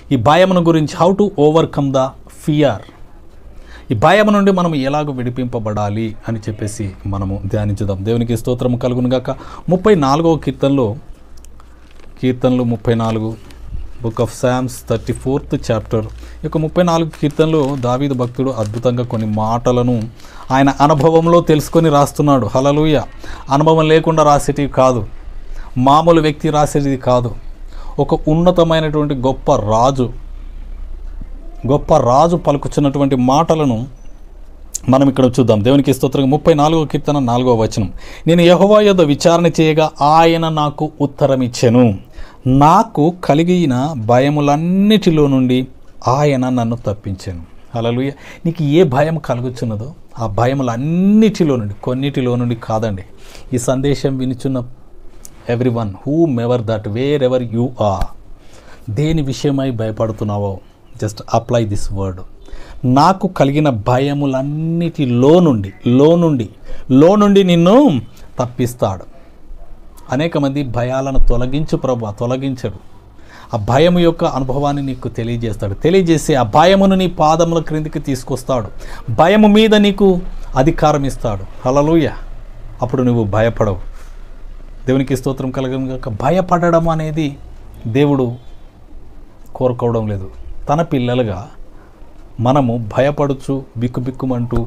ఈ భయమును గురించి how to overcome the fear ఈ భయం నుండి మనం ఎలాగో విడిపింపబడాలి అని చెప్పేసి మనము ధ్యానించుదాం దేవునికి స్తోత్రం కలుగును గాక ముప్పై నాలుగవ కీర్తనలో కీర్తనలు ముప్పై నాలుగు book of Psalms thirty fourth chapter ఈ యొక్క ముప్పై నాలుగు కీర్తనలో దావీదు భక్తుడు అద్భుతంగా కొన్ని మాటలను ఆయన అనుభవంలో తెలుసుకొని రాస్తున్నాడు హలలుయ అనుభవం లేకుండా రాసేటివి కాదు మామూలు వ్యక్తి రాసేది కాదు ఒక ఉన్నతమైనటువంటి గొప్ప రాజు గొప్ప రాజు పలుకుచున్నటువంటి మాటలను మనం ఇక్కడ చూద్దాం దేవునికి స్తోత్రం ముప్పై నాలుగో కీర్తన నాలుగో వచనం నేను యహోవా యొద్ద విచారణ చేయగా ఆయన నాకు ఉత్తరం ఇచ్చెను నాకు కలిగిన భయములన్నిటిలో నుండి ఆయన నన్ను తప్పించాను హల్లెలూయా నీకు ఏ భయం కలుగుచున్నదో ఆ భయములన్నిటిలో నుండి కొన్నిటిలో నుండి కాదండి ఈ సందేశం వినిచున్న everyone whoever that wherever you are దేని విషయమై భయపడుతున్నావో జస్ట్ అప్లై దిస్ వర్డ్ నాకు కలిగిన భయములన్నిటిలో నుండి లో నుండి లో నుండి నిన్ను తప్పిస్తాడు అనేక మంది భయాలను తొలగించు ప్రభు తొలగించడు ఆ భయం యొక్క అనుభవాన్ని నీకు తెలియజేస్తాడు తెలియజేసి ఆ భయమును నీ పాదముల క్రిందికి తీసుకొస్తాడు భయము మీద నీకు అధికారం ఇస్తాడు హలలుయ అప్పుడు నువ్వు భయపడవు దేవునికి స్తోత్రం కలగను కాక భయపడడం అనేది దేవుడు కోరుకోవడం లేదు తన పిల్లలుగా మనము భయపడుచు బిక్కుబిక్కుమంటూ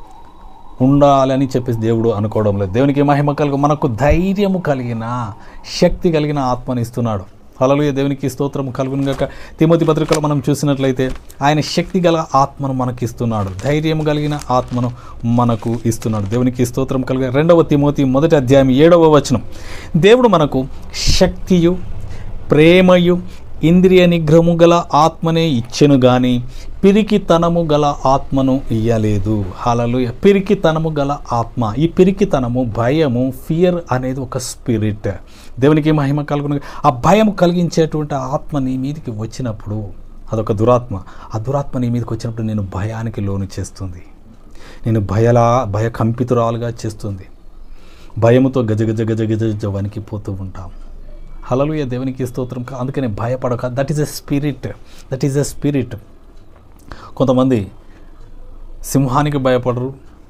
ఉండాలని చెప్పేసి దేవుడు అనుకోవడం లేదు దేవునికి మహిమ కలుగు మనకు ధైర్యము కలిగిన శక్తి కలిగిన ఆత్మని ఇస్తున్నాడు హల్లెలూయా దేవునికి స్తోత్రం కలుగును గాక తిమోతి పత్రికలో మనం చూసినట్లయితే ఆయన శక్తి గల ఆత్మను మనకి ఇస్తున్నాడు ధైర్యం కలిగిన ఆత్మను మనకు ఇస్తున్నాడు దేవునికి స్తోత్రం కలిగిన రెండవ తిమోతి మొదటి అధ్యాయం ఏడవ వచనం దేవుడు మనకు శక్తియు ప్రేమయు ఇంద్రియ నిగ్రహము గల ఆత్మనే ఇచ్చెను గాని పిరికితనము గల ఆత్మను ఇయ్యలేదు హలలు పిరికితనము గల ఆత్మ ఈ పిరికితనము భయము ఫియర్ అనేది ఒక స్పిరిట్ దేవునికి మహిమ కలుగును ఆ భయం కలిగించేటువంటి ఆత్మ నీ మీదకి వచ్చినప్పుడు అదొక దురాత్మ ఆ దురాత్మ నీ మీదకి వచ్చినప్పుడు నేను భయానికి లోను చేస్తుంది నేను భయలా భయకంపితురాలుగా చేస్తుంది భయముతో గజ గజ గజ గజ గజ వణికిపోతూ ఉంటాం హలలుయ దేవునికి స్తోత్రం కా- అందుకని భయపడక that is a spirit that is a spirit కొంతమంది సింహానికి భయపడరు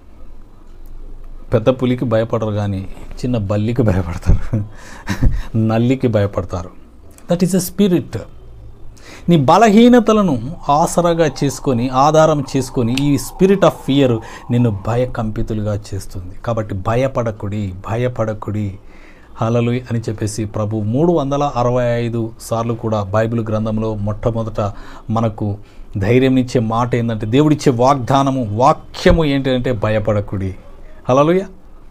పెద్ద పులికి భయపడరు కానీ చిన్న బల్లికి భయపడతారు నల్లికి భయపడతారు దట్ ఈస్ ఎ స్పిరిట్ నీ బలహీనతలను ఆసరాగా చేసుకొని ఆధారం చేసుకొని ఈ స్పిరిట్ ఆఫ్ ఫియర్ నిన్ను భయకంపితులుగా చేస్తుంది కాబట్టి భయపడకుడి భయపడకుడి హలలు అని చెప్పేసి ప్రభు మూడు వందల అరవై ఐదు సార్లు కూడా బైబిల్ గ్రంథంలో మొట్టమొదట మనకు ధైర్యం ఇచ్చే మాట ఏంటంటే దేవుడిచ్చే వాగ్దానము వాక్యము ఏంటంటే భయపడకుడి హలలుయ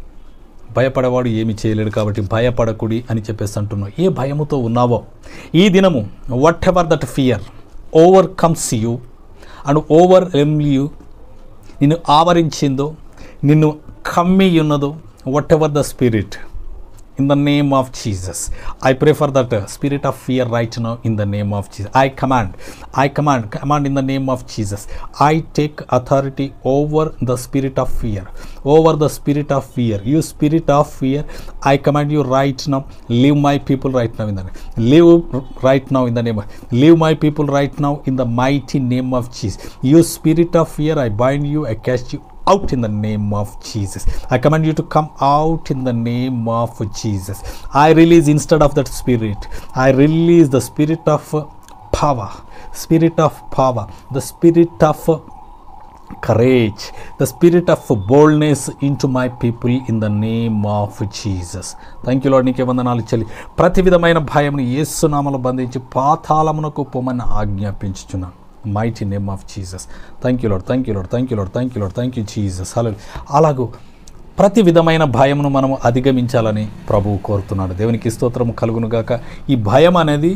భయపడేవాడు ఏమి చేయలేడు కాబట్టి భయపడకుడి అని చెప్పేసి అంటున్నావు ఏ భయముతో ఉన్నావో ఈ దినము whatever that fear overcomes you and overwhelm you నిన్ను ఆవరించిందో నిన్ను కమ్మి ఉన్నదో whatever the spirit in the name of Jesus. I pray for that uh, spirit of fear right now in the name of Jesus. I command, I command, command in the name of Jesus. I take authority over the spirit of fear, over the spirit of fear. You spirit of fear, I command you right now. Leave my people right now in the name. Leave right now in the name of. Leave my people right now in the mighty name of Jesus. You spirit of fear, I bind you, I cast you out in the name of Jesus. I command you to come out in the name of Jesus. I release instead of that spirit, I release the spirit of uh, power, spirit of power, the spirit of uh, courage, the spirit of boldness into my people in the name of Jesus. Thank you Lord నీకే వందనాలు చెల్లి ప్రతి విధమైన భయంని ఏసునామలు బంధించి పాతాళమునకు పొమ్మని ఆజ్ఞాపించుచున్నాను mighty name of Jesus thank you Lord thank you Lord thank you Lord thank you Lord thank you Jesus hello అలాగూ ప్రతి విధమైన భయమును మనము అధిగమించాలని ప్రభువు కోరుతున్నాడు దేవునికి స్తోత్రము కలుగునుగాక ఈ భయం అనేది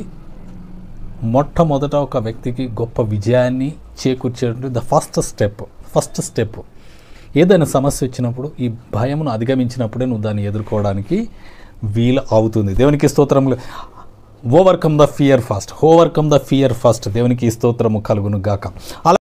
మొట్టమొదట ఒక వ్యక్తికి గొప్ప విజయాన్ని చేకూర్చేటువంటి the first step first step ఏదైనా సమస్య వచ్చినప్పుడు ఈ భయమును అధిగమించినప్పుడే నువ్వు దాన్ని ఎదుర్కోవడానికి వీలు అవుతుంది దేవునికి స్తోత్రములు overcome the fear first overcome the fear first దేవునికి స్తోత్రము కలుగును గాక అలా